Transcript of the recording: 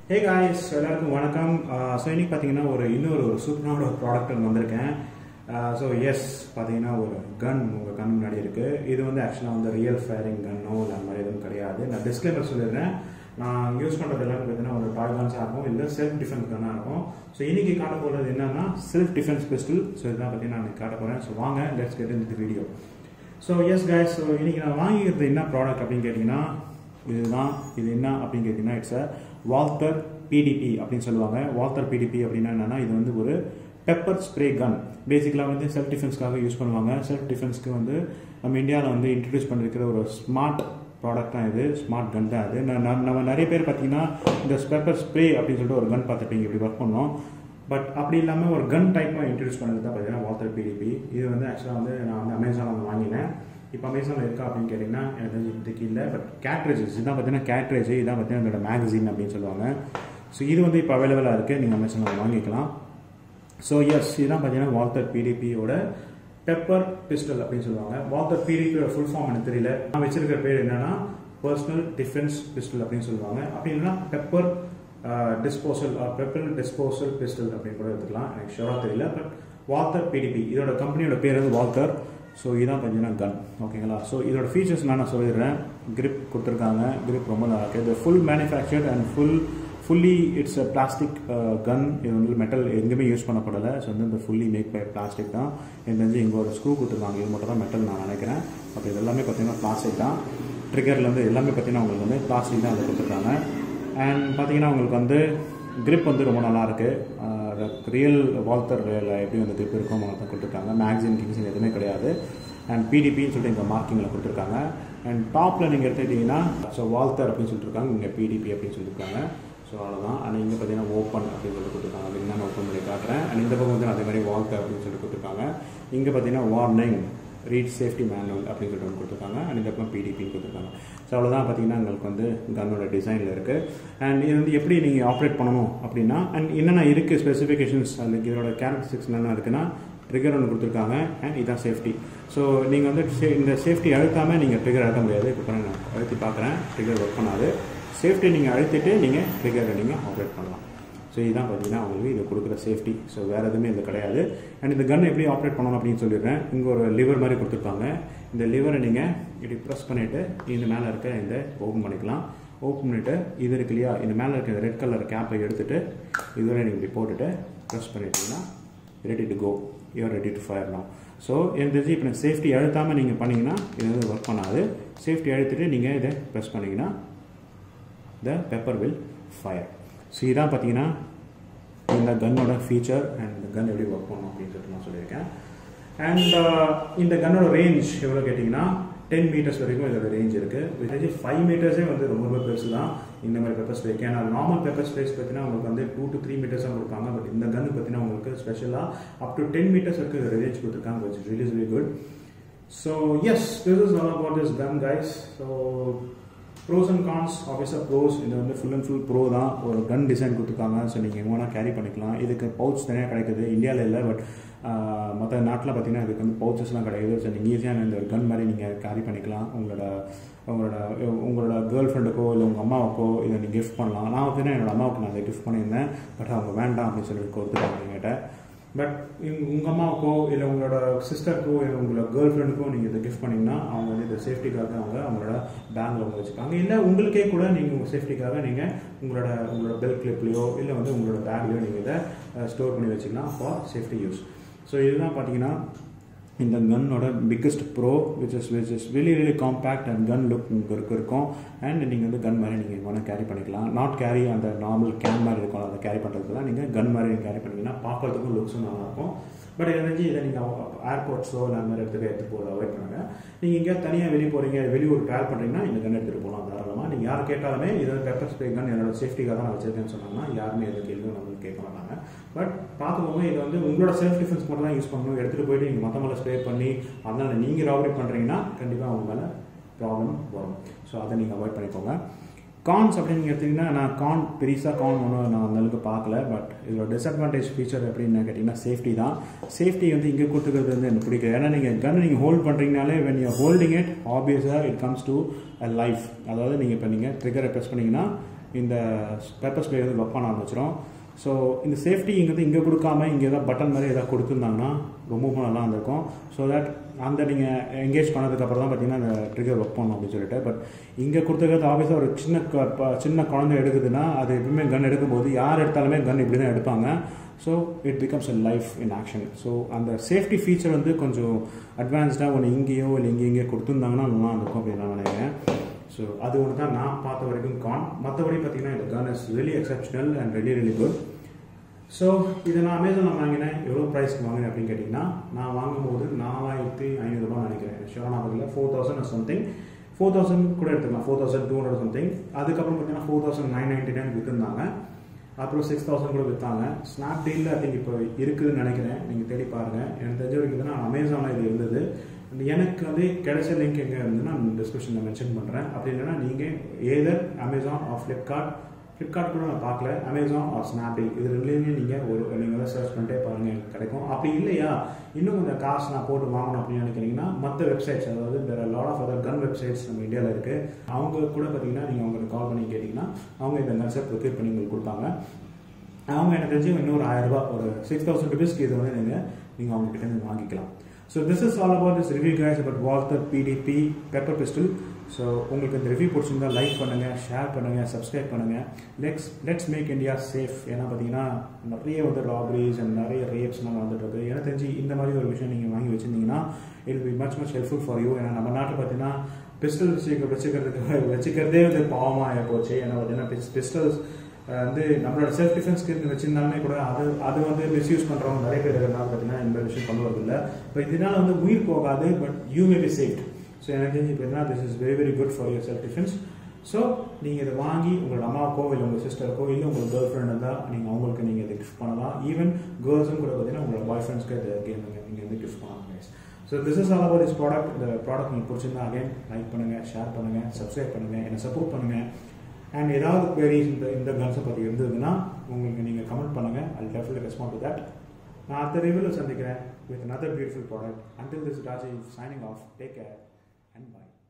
Hey guys எல்லாருக்கும் வணக்கம் so இன்னைக்கு பார்த்தீங்கன்னா ஒரு இன்னொரு ஒரு சூப்பரான ஒரு ப்ராடக்ட் வந்திருக்கேன் ஸோ எஸ் பார்த்தீங்கன்னா ஒரு கன் உங்கள் கண் முன்னாடி இருக்குது இது வந்து ஆக்சுவலாக வந்து ரியல் ஃபயரிங் கன்னோ இல்லை அந்த மாதிரி எதுவும் கிடையாது நான் டிஸ்கிளைமர் சொல்லிடுறேன் நான் யூஸ் பண்ணுறது எல்லாமே பார்த்தீங்கன்னா ஒரு டாய் கன்ஸாக இருக்கும் இல்லை செல்ஃப் டிஃபென்ஸ் கன்னாக இருக்கும் ஸோ இன்னைக்கு காட்ட போகிறது என்னன்னா செல்ஃப் டிஃபென்ஸ் பிஸ்டல் ஸோ இதுதான் பார்த்தீங்கன்னா நான் காட்ட போகிறேன் ஸோ வாங்க லெட்ஸ் கெட் இந்த video so yes guys so இன்னைக்கு நான் வாங்கிக்கிறது என்ன ப்ராடக்ட் அப்படின்னு கேட்டிங்கன்னா இதுதான் இது என்ன அப்படின்னு கேட்டிங்கன்னா இட்ஸ் அ வால்டர் பிடிபி அப்படின்னு சொல்லுவாங்க வால்டர் பிடிபி அப்படின்னா என்னன்னா இது வந்து ஒரு பெப்பர் ஸ்ப்ரே கன் பேசிக்கலாக வந்து செல்ஃப் டிஃபென்ஸ்க்காக யூஸ் பண்ணுவாங்க செல்ஃப் டிஃபென்ஸ்க்கு வந்து நம்ம இந்தியாவில் வந்து இன்ட்ரடியூஸ் பண்ணிருக்கிற ஒரு ஸ்மார்ட் ப்ராடக்ட் தான் இது ஸ்மார்ட் கன் தான் அது நான் நம்ம- நம்ம நிறைய பேர் பார்த்தீங்கன்னா இந்த பெப்பர் ஸ்ப்ரே அப்படின்னு சொல்லிட்டு ஒரு கன் பார்த்துருப்பீங்க இப்படி ஒர்க் பண்ணோம் பட் அப்படி இல்லாமல் ஒரு கன் டைப்பாக இன்ட்ரடியூஸ் பண்ணது தான் பார்த்தீங்கன்னா வால்டர் பிடிபி இது வந்து ஆக்சுவலாக வந்து நான் வந்து அமேசானில் வந்து வாங்கினேன் இப்போ அமேசானில் இருக்கா அப்படின்னு கேட்டிங்கன்னா எனக்கு தெரிஞ்சு இப்போதைக்கு இல்லை பட் கேட்ரேஜஸ் இதான் பார்த்தீங்கன்னா கேட்ரேஜ் இதான் பார்த்தீங்கன்னா இதோட மேகசின் அப்படின்னு சொல்லுவாங்க ஸோ இது வந்து இப்போ அவைலபிளாக இருக்குது நீங்கள் அமேசானில் வாங்கிக்கலாம் ஸோ எஸ் இதுதான் பார்த்தீங்கன்னா வால்டர் பிடிபியோட பெப்பர் பிஸ்டல் அப்படின்னு சொல்லுவாங்க வால்டர் பிடிபியோட ஃபுல் ஃபார்ம் எனக்கு தெரியல நான் வச்சிருக்கிற பேர் என்னன்னா பர்சனல் டிஃபென்ஸ் பிஸ்டல் அப்படின்னு சொல்லுவாங்க அப்படி இல்லைன்னா pepper disposal pepper disposal pistol அப்படின்னு கூட எடுத்துக்கலாம் எனக்கு ஷுவராக தெரியல பட் வால்டர் பிடிபி இதோட கம்பெனியோட பேர் வந்து வால்டர் ஸோ இதான் பார்த்தீங்கன்னா கன் ஓகேங்களா ஸோ இதோட ஃபீச்சர்ஸ் நான் சொல்லிடுறேன் grip கொடுத்துருக்காங்க grip ரொம்ப நல்லா இருக்குது இது full manufactured and full fully it's a plastic gun இது வந்து மெட்டல் எங்கேயுமே யூஸ் பண்ணப்படலை ஸோ வந்து இந்த ஃபுல்லி மேக் பை பிளாஸ்டிக் தான் எனக்கு தெரிஞ்சு இங்கே ஒரு ஸ்க்ரூ கொடுத்துருக்காங்க இது மட்டும் தான் மெட்டல் நான் நினைக்கிறேன் பட் இது எல்லாமே பார்த்தீங்கன்னா பிளாஸ்டிக் தான் ட்ரிகர்லேருந்து எல்லாமே பார்த்தீங்கன்னா உங்களுக்கு வந்து பிளாஸ்டிக் தான் அதில் கொடுத்துருக்காங்க அண்ட் பார்த்தீங்கன்னா உங்களுக்கு வந்து grip வந்து ரொம்ப நல்லா இருக்கு ரியல் வால்டர் எப்படி வந்து grip இருக்கும் அவங்க தான் கொடுத்துருக்காங்க மேக்ஸின் கிங்ஸின் எதுவுமே கிடையாது அண்ட் பிடிபின்னு சொல்லிட்டு இங்கே மார்க்கிங்கில் கொடுத்துருக்காங்க அண்ட் டாப்பில் நீங்கள் எடுத்துக்கிட்டிங்கன்னா ஸோ வால்டர் அப்படின்னு சொல்லிட்டு இருக்காங்க இங்கே பிடிபி அப்படின்னு சொல்லியிருக்காங்க ஸோ அவ்வளோதான் அண்ட் இங்கே பார்த்தீங்கன்னா ஓப்பன் அப்படின்னு சொல்லி கொடுத்துருக்காங்க அது நான் ஓப்பன் பண்ணி காட்டுறேன் அண்ட் இந்த பக்கம் வந்து அதே மாதிரி வால்டர் அப்படின்னு சொல்லிட்டு கொடுத்துருக்காங்க இங்கே பார்த்தீங்கன்னா வார்னிங் ரீட் சேஃப்டி மேனுவல் அப்படின்னு சொல்லிட்டு ஒன்று கொடுத்துருக்காங்க அண்ட் இந்த பக்கம் பிடிபின்னு கொடுத்துருக்காங்க ஸோ அவ்வளோதான் பார்த்தீங்கன்னா உங்களுக்கு வந்து கன்னோட டிசைனில் இருக்குது அண்ட் இது வந்து எப்படி நீங்கள் ஆப்ரேட் பண்ணணும் அப்படின்னா அண்ட் என்னென்ன இருக்குது ஸ்பெசிஃபிகேஷன்ஸ் அதுக்கு இதோட கேரக்டரிஸ்டிக்ஸ் என்னென்ன இருக்குன்னா ட்ரிகர் ஒன்று கொடுத்துருக்காங்க அண்ட் இதான் சேஃப்டி ஸோ நீங்கள் வந்து சே- இந்த சேஃப்டி அழுத்தாமல் நீங்கள் ட்ரிகர் அழுத்த முடியாது இப்போ பாருங்க நான் அழுத்தி பார்க்குறேன் ட்ரிகர் ஒர்க் பண்ணாது சேஃப்டி நீங்கள் அழுத்திட்டு நீங்கள் ட்ரிகரை நீங்கள் ஆப்ரேட் பண்ணலாம் ஸோ இதுதான் பார்த்தீங்கன்னா உங்களுக்கு இது கொடுக்குற சேஃப்டி ஸோ வேறு எதுவுமே இது கிடையாது அண்ட் இந்த கன் எப்படி ஆப்ரேட் பண்ணணும் அப்படின்னு சொல்லிடுறேன் இங்கே ஒரு லிவர் மாதிரி கொடுத்துருப்பாங்க இந்த லிவரை நீங்கள் இப்படி ப்ரெஸ் பண்ணிவிட்டு இந்த மேலே இருக்க இந்த ஓப்பன் பண்ணிக்கலாம் ஓப்பன் பண்ணிவிட்டு இது இருக்கு இல்லையா இந்த மேலே இருக்க இந்த ரெட் கலர் கேப்பை எடுத்துட்டு இதுவரை நீங்கள் இப்படி போட்டுட்டு ப்ரெஸ் பண்ணிட்டீங்கன்னா ready to go you're ready to fire now so எனக்கு தெரிஞ்சு இப்போ சேஃப்டி அழுத்தாமல் நீங்கள் பண்ணீங்கன்னா இது வந்து ஒர்க் பண்ணாது சேஃப்டி அழுத்திட்டு நீங்கள் இதை ப்ரெஸ் பண்ணீங்கன்னா the pepper will fire so இதான் பார்த்தீங்கன்னா இந்த கன்னோட ஃபீச்சர் அண்ட் இந்த கன் எப்படி ஒர்க் பண்ணும் அப்படின்னு சொல்லிட்டு நான் சொல்லியிருக்கேன் அண்ட் இந்த கன்னோட ரேஞ்ச் எவ்வளோ கேட்டிங்கன்னா டென் மீட்டர்ஸ் வரைக்கும் இதோட ரேஞ்ச் இருக்குது வித் ஃபைவ் மீட்டர்ஸே வந்து ரொம்ப ரொம்ப பெருசு தான் இந்த மாதிரி பெப்பர் ஸ்ப்ரேக்கு ஏன்னா நார்மல் பெப்பர் ஸ்ப்ரேஸ் பார்த்தீங்கன்னா உங்களுக்கு வந்து டூ டு த்ரீ மீட்டர்ஸ் தான் கொடுப்பாங்க பட் இந்த கன் பார்த்தீங்கன்னா உங்களுக்கு ஸ்பெஷலாக அப் டு டென் மீட்டர்ஸ் வரைக்கும் இதோட ரேஞ்ச் கொடுத்துருக்காங்க which is really really good so yes this is all about this gun guys so pros and cons officer pros இது வந்து ஃபுல் அண்ட் ஃபுல் ப்ரோ தான் ஒரு கன் டிசைன் கொடுத்துருக்காங்க ஸோ நீங்கள் எங்கே வேணால் கேரி பண்ணிக்கலாம் இதுக்கு பவுச் தனியாக கிடைக்குது இந்தியாவில் இல்லை பட் மற்ற நாட்டில் பார்த்தீங்கன்னா இதுக்கு வந்து பவுச்சஸ்லாம் கிடைக்குது ஸோ நீங்கள் ஈஸியாக இந்த ஒரு கன் மாதிரி நீங்கள் கேரி பண்ணிக்கலாம் உங்களோட உங்களோட உங்களோட கேர்ள் ஃப்ரெண்டுக்கோ இல்லை உங்கள் அம்மாவுக்கோ இதை நீங்கள் கிஃப்ட் பண்ணலாம் நான் பார்த்தீங்கன்னா என்னோட அம்மாவுக்கு நான் இதை கிஃப்ட் பண்ணியிருந்தேன் பட் அவங்க வேண்டாம் அப்படின்னு சொல்லி கொடுத்துட்டாங்க என்கிட்ட பட் உங்கள் அம்மாவுக்கோ இல்லை உங்களோட சிஸ்டருக்கோ இல்லை உங்களோட கேர்ள் ஃப்ரெண்டுக்கோ நீங்கள் இதை கிஃப்ட் பண்ணீங்கன்னா அவங்க வந்து இந்த சேஃப்டிக்காக அவங்க அவங்களோட பேங்கில் அவங்க வச்சுப்பாங்க இல்லை உங்களுக்கே கூட நீங்கள் உங்கள் சேஃப்டிக்காக நீங்கள் உங்களோட உங்களோட பெல் கிளிப்லையோ இல்லை வந்து உங்களோட பேக்லையோ நீங்கள் இதை ஸ்டோர் பண்ணி வச்சுக்கலாம் ஃபார் சேஃப்டி யூஸ் ஸோ இதுதான் பார்த்தீங்கன்னா இந்த கன்னோட biggest pro which is which is வெளி வெளி காம்பேக்ட் அண்ட் கன் லுக் உங்களுக்கு இருக்கும் அண்ட் நீங்கள் வந்து கன் மாதிரி நீங்கள் வேணால் கேரி பண்ணிக்கலாம் நாட் கேரி அந்த நார்மல் கேன் மாதிரி இருக்கும் அதை கேரி பண்ணுறதுலாம் நீங்கள் கன் மாதிரி நீங்கள் கேரி பண்ணிங்கன்னா பார்க்கறதுக்கும் லுக்ஸும் நல்லாயிருக்கும் பட் எனர்ஜி இதை நீங்கள் ஏர்போர்ட்ஸோ இல்லை அந்த மாதிரி இடத்துக்கு எடுத்து போகிறத அவாய்ட் பண்ணுங்க நீங்கள் எங்கேயாவது தனியாக வெளியே போகிறீங்க வெளியூர் ட்ராவல் பண்ணுறீங்கன்னா இந்த கன் எடுத்துகிட்டு போகலாம் தாராளமாக நீங்கள் யார் கேட்டாலுமே இது வந்து பெப்பர் ஸ்ப்ரே கன் என்னோட சேஃப்டிக்காக தான் நான் வச்சிருக்கேன்னு சொன்னாங்கன்னா யாருமே எந்த கேள்வியும் நம்மளுக்கு கேட்க மாட்டாங்க பட் பார்த்துக்கோங்க இது வந்து உங்களோட செல்ஃப் டிஃபென்ஸ் மட்டும் தான் யூஸ் பண்ணணும் எடுத்துகிட்டு போயிட்டு நீங்கள் மற்ற மேலே ஸ்ப்ரே பண்ணி அதனால் நீங்கள் ராபரி பண்ணுறீங்கன்னா கண்டிப்பாக அவங்க மேலே ப்ராப்ளம் வரும் ஸோ அதை நீங்கள் அவாய்ட் பண்ணிக்கோங்க கான்ஸ் அப்படின்னு எடுத்தீங்கன்னா நான் கான் பெருசாக கான் ஒன்றும் நான் அந்த அளவுக்கு பார்க்கல பட் இதோட டிஸ்அட்வான்டேஜ் ஃபீச்சர் அப்படின்னு கேட்டிங்கன்னா சேஃப்டி தான் சேஃப்டி வந்து இங்கே கொடுத்துக்கிறது வந்து எனக்கு பிடிக்கும் ஏன்னா நீங்கள் கன் நீங்கள் ஹோல்ட் பண்ணுறீங்கனாலே வென் யூ ஹோல்டிங் இட் ஆப்வியஸாக it comes to a life அதாவது நீங்கள் இப்போ நீங்கள் ட்ரிகரை ப்ரெஸ் பண்ணிங்கன்னா இந்த பெப்பர் ஸ்ப்ரே வந்து ஒர்க் பண்ண ஆரம்பிச்சிடும் ஸோ இந்த சேஃப்டிங்கிறது இங்கே கொடுக்காம இங்கே ஏதாவது பட்டன் மாதிரி ஏதாவது கொடுத்துருந்தாங்கன்னா ரொம்ப நல்லா இருந்திருக்கும் ஸோ தட் அந்த நீங்கள் எங்கேஜ் பண்ணதுக்கப்புறம் தான் பார்த்தீங்கன்னா அந்த ட்ரிகர் ஒர்க் பண்ணணும் அப்படின்னு சொல்லிட்டு பட் இங்கே கொடுத்துருக்கிறது ஆஃபீஸாக ஒரு சின்ன க- ப- சின்ன குழந்தை எடுக்குதுன்னா அது எப்பவுமே கன் எடுக்கும்போது யார் எடுத்தாலுமே கன் இப்படி தான் எடுப்பாங்க so it becomes a life in action so அந்த சேஃப்டி ஃபீச்சர் வந்து கொஞ்சம் அட்வான்ஸ்டாக ஒன்று இங்கேயோ இல்லை இங்கே இங்கேயோ கொடுத்துருந்தாங்கன்னா நல்லா இருக்கும் அப்படின்னு நான் நினைக்கிறேன் ஸோ அது ஒன்று தான் நான் பார்த்த வரைக்கும் கான் மற்றபடி பார்த்தீங்கன்னா இந்த gun is really exceptional and really really good so இதை நான் அமேசானில் வாங்கினேன் எவ்வளோ ப்ரைஸ்க்கு வாங்கினேன் அப்படின்னு கேட்டிங்கன்னா நான் வாங்கும்போது நாலாயிரத்தி ஐநூறுரூபா நினைக்கிறேன் ஷோரா ஞாபகம் four thousand something four thousand கூட எடுத்துக்கலாம் four thousand two hundred something அதுக்கப்புறம் பார்த்தீங்கன்னா four thousand nine ninety nine விற்றுருந்தாங்க அப்புறம் சிக்ஸ் தௌசண்ட் கூட விற்றாங்க ஸ்னாப்டீலில் ஐ திங்க் இப்போ இருக்குதுன்னு நினைக்கிறேன் நீங்கள் தேடி பாருங்கள் எனக்கு தெரிஞ்ச வரைக்கும் இதுனா அமேசானில் இது இருந்தது எனக்கு வந்து கிடைச்ச லிங்க் எங்கே இருந்ததுன்னா நான் டிஸ்கிரிப்ஷனில் மென்ஷன் பண்ணுறேன் அப்படி இல்லைன்னா நீங்கள் either Amazon or Flipkart Flipkart கூட நான் பார்க்கல அமேசான் ஆர் ஸ்னாப்டீல் இது ரெண்டுலேயுமே நீங்கள் ஒரு நீங்கள் வந்து சர்ச் பண்ணிட்டே பாருங்கள் எனக்கு கிடைக்கும் அப்படி இல்லையா இன்னும் கொஞ்சம் காசு நான் போட்டு வாங்கணும் அப்படின்னு நினைக்கிறீங்கன்னா மற்ற வெப்சைட்ஸ் அதாவது வேறு lot of other gun websites நம்ம இந்தியாவில் இருக்குது அவங்க கூட பார்த்தீங்கன்னா நீங்கள் அவங்களுக்கு கால் பண்ணி கேட்டிங்கன்னா அவங்க இந்த கன்செப்ட் ப்ரிப்பேர் பண்ணி உங்களுக்கு கொடுப்பாங்க அவங்க எனக்கு தெரிஞ்சு இன்னொரு ஆயிரம் ரூபாய் ஒரு சிக்ஸ் தௌசண்ட் ருபீஸ்க்கு இது வந்து நீங்கள் நீங்கள் அவங்க கிட்ட இருந்து வாங்கிக்கலாம் so this is all about this review guys about Walther PDP pepper pistol so உங்களுக்கு இந்த ரிவ்யூ பிடிச்சிருந்தா லைக் பண்ணுங்கள் ஷேர் பண்ணுங்கள் சப்ஸ்கிரைப் பண்ணுங்கள் let's let's make India safe ஏன்னா பார்த்தீங்கன்னா நிறைய வந்து ராபரிஸ் அண்ட் நிறைய ரேப்ஸ்லாம் வந்துட்டு இருக்கு எனக்கு தெரிஞ்சு இந்த மாதிரி ஒரு விஷயம் நீங்கள் வாங்கி வச்சிருந்தீங்கன்னா it be much much helpful for you ஏன்னா நம்ம நாட்டில் பார்த்தீங்கன்னா பிஸ்டல் வச்சுக்க வச்சுக்கிறதுக்கு வச்சுக்கிறதே வந்து பாவமாக போச்சு ஏன்னா பார்த்தீங்கன்னா பிஸ்டல்ஸ் வந்து நம்மளோட செல்ஃப் டிஃபென்ஸ்க்கு வச்சிருந்தாலுமே கூட அது அது வந்து மிஸ்யூஸ் பண்ணுறவங்க நிறைய பேர் இருக்கிறனால பார்த்தீங்கன்னா இந்த விஷயம் கொண்டு வரதில்லை இப்போ இதனால வந்து உயிர் போகாது but you may be saved so எனக்கு தெரிஞ்சு இப்போ this is very very good for your self defence so நீங்கள் இதை வாங்கி உங்களோட அம்மாவுக்கோ இல்லை உங்கள் சிஸ்டருக்கோ இல்லை உங்கள் கேர்ள் ஃப்ரெண்ட் இருந்தால் நீங்கள் அவங்களுக்கு நீங்கள் இதை கிஃப்ட் பண்ணலாம் ஈவன் கேர்ள்ஸும் கூட பார்த்தீங்கன்னா உங்களோட பாய் ஃப்ரெண்ட்ஸ்க்கு இதை கேம் நீங்கள் வந்து கிஃப்ட் பண்ணலாம் guys. So this is all about this product இந்த ப்ராடக்ட் உங்களுக்கு பிடிச்சிருந்தா அகைன் லைக் பண்ணுங்கள் ஷேர் பண்ணுங்கள் சப்ஸ்கிரைப் பண்ணுங்கள் என்னை சப்போர்ட் பண்ணுங்கள் அண்ட் ஏதாவது queries இந்த இந்த கன்ஸை பற்றி இருந்ததுன்னா உங்களுக்கு நீங்கள் கமெண்ட் பண்ணுங்கள் I definitely respond to that நான் அடுத்த ரிவ்யூவில் சந்திக்கிறேன் with another beautiful product until this Raji signing off take care and bye